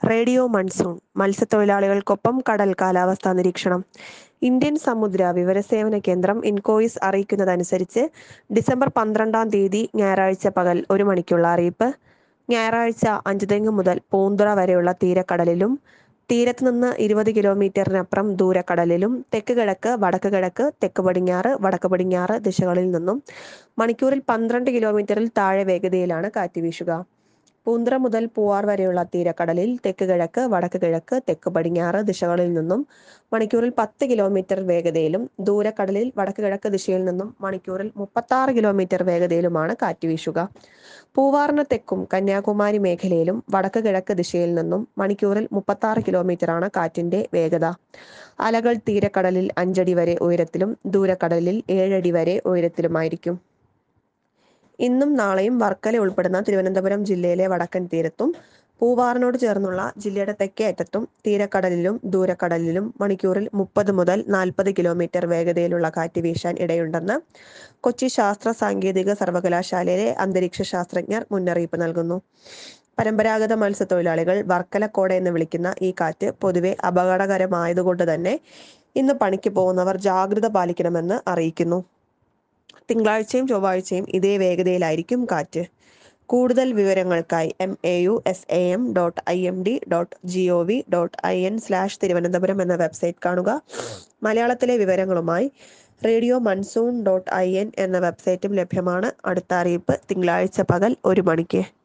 radio monsoon മത്സ്യത്തൊഴിലാളികൾക്കൊപ്പം കടൽ കാലാവസ്ഥാ നിരീക്ഷണം ഇന്ത്യൻ സമുദ്ര വിവരസേവന കേന്ദ്രം ഇൻകോയിസ് അറിയിക്കുന്നതനുസരിച്ച് ഡിസംബർ പന്ത്രണ്ടാം തീയതി ഞായറാഴ്ച പകൽ ഒരു മണിക്കുള്ള അറിയിപ്പ് ഞായറാഴ്ച അഞ്ചുതെങ്ങ് മുതൽ പൂന്തുറ വരെയുള്ള തീരക്കടലിലും തീരത്ത് നിന്ന് ഇരുപത് കിലോമീറ്ററിനപ്പുറം ദൂരക്കടലിലും തെക്ക് കിഴക്ക് വടക്ക് കിഴക്ക് തെക്ക് പടിഞ്ഞാറ് വടക്ക് പടിഞ്ഞാറ് ദിശകളിൽ നിന്നും മണിക്കൂറിൽ പന്ത്രണ്ട് കിലോമീറ്ററിൽ താഴെ വേഗതയിലാണ് കാറ്റ് വീശുക പൂന്തുറ മുതൽ പൂവാർ വരെയുള്ള തീരക്കടലിൽ തെക്ക് കിഴക്ക് വടക്ക് കിഴക്ക് തെക്ക് പടിഞ്ഞാറ് ദിശകളിൽ നിന്നും മണിക്കൂറിൽ പത്ത് കിലോമീറ്റർ വേഗതയിലും ദൂരക്കടലിൽ വടക്ക് കിഴക്ക് ദിശയിൽ നിന്നും മണിക്കൂറിൽ മുപ്പത്തി കിലോമീറ്റർ വേഗതയിലുമാണ് കാറ്റ് വീശുക പൂവാറിന് തെക്കും കന്യാകുമാരി മേഖലയിലും വടക്ക് കിഴക്ക് ദിശയിൽ നിന്നും മണിക്കൂറിൽ മുപ്പത്തി കിലോമീറ്ററാണ് കാറ്റിന്റെ വേഗത അലകൾ തീരക്കടലിൽ അഞ്ചടി വരെ ഉയരത്തിലും ദൂരക്കടലിൽ ഏഴടി വരെ ഉയരത്തിലുമായിരിക്കും ഇന്നും നാളെയും വർക്കല ഉൾപ്പെടുന്ന തിരുവനന്തപുരം ജില്ലയിലെ വടക്കൻ തീരത്തും പൂവാറിനോട് ചേർന്നുള്ള ജില്ലയുടെ തെക്കേ അറ്റത്തും തീരക്കടലിലും ദൂരക്കടലിലും മണിക്കൂറിൽ മുപ്പത് മുതൽ നാൽപ്പത് കിലോമീറ്റർ വേഗതയിലുള്ള കാറ്റ് വീശാൻ ഇടയുണ്ടെന്ന് കൊച്ചി ശാസ്ത്ര സാങ്കേതിക സർവകലാശാലയിലെ അന്തരീക്ഷ ശാസ്ത്രജ്ഞർ മുന്നറിയിപ്പ് നൽകുന്നു പരമ്പരാഗത മത്സ്യത്തൊഴിലാളികൾ വർക്കലക്കോട എന്ന് വിളിക്കുന്ന ഈ കാറ്റ് പൊതുവെ അപകടകരമായതുകൊണ്ട് തന്നെ ഇന്ന് പണിക്ക് പോകുന്നവർ ജാഗ്രത പാലിക്കണമെന്ന് അറിയിക്കുന്നു തിങ്കളാഴ്ചയും ചൊവ്വാഴ്ചയും ഇതേ വേഗതയിലായിരിക്കും കാറ്റ് കൂടുതൽ വിവരങ്ങൾക്കായി M A U S A M dot I M D dot G O V dot I N slash Thiruvananthapuram എന്ന വെബ്സൈറ്റ് കാണുക മലയാളത്തിലെ വിവരങ്ങളുമായി radio monsoon dot I N എന്ന വെബ്സൈറ്റും ലഭ്യമാണ് അടുത്ത അറിയിപ്പ് തിങ്കളാഴ്ച പകൽ ഒരു മണിക്ക്